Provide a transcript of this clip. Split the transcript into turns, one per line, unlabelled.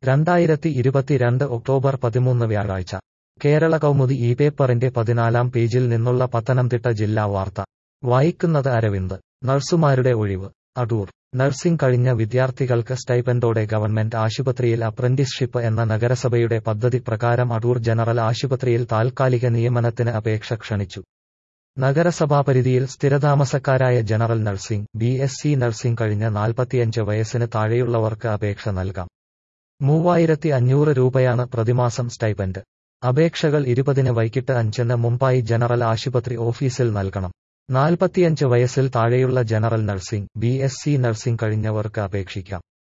രണ്ടായിരത്തി ഇരുപത്തിരണ്ട് ഒക്ടോബർ പതിമൂന്ന് വ്യാഴാഴ്ച കേരള കൗമുദി ഈ പേപ്പറിന്റെ പതിനാലാം പേജിൽ നിന്നുള്ള പത്തനംതിട്ട ജില്ലാ വാർത്ത വായിക്കുന്നത് അരവിന്ദ് നഴ്സുമാരുടെ ഒഴിവ് അടൂർ നഴ്സിംഗ് കഴിഞ്ഞ വിദ്യാർത്ഥികൾക്ക് സ്റ്റൈപ്പൻഡോടെ ഗവൺമെന്റ് ആശുപത്രിയിൽ അപ്രന്റീസ്ഷിപ്പ് എന്ന നഗരസഭയുടെ പദ്ധതി പ്രകാരം അടൂർ ജനറൽ ആശുപത്രിയിൽ താൽക്കാലിക നിയമനത്തിന് അപേക്ഷ ക്ഷണിച്ചു നഗരസഭാ പരിധിയിൽ സ്ഥിരതാമസക്കാരായ general nursing B S C nursing കഴിഞ്ഞ നാൽപ്പത്തിയഞ്ച് വയസ്സിന് താഴെയുള്ളവർക്ക് അപേക്ഷ നൽകാം മൂവായിരത്തി അഞ്ഞൂറ് രൂപയാണ് പ്രതിമാസം സ്റ്റൈപ്പൻഡ് അപേക്ഷകൾ ഇരുപതിന് വൈകിട്ട് അഞ്ചിന് മുമ്പായി ജനറൽ ആശുപത്രി ഓഫീസിൽ നൽകണം നാൽപ്പത്തിയഞ്ച് വയസ്സിൽ താഴെയുള്ള general nursing B S C nursing കഴിഞ്ഞവർക്ക് അപേക്ഷിക്കാം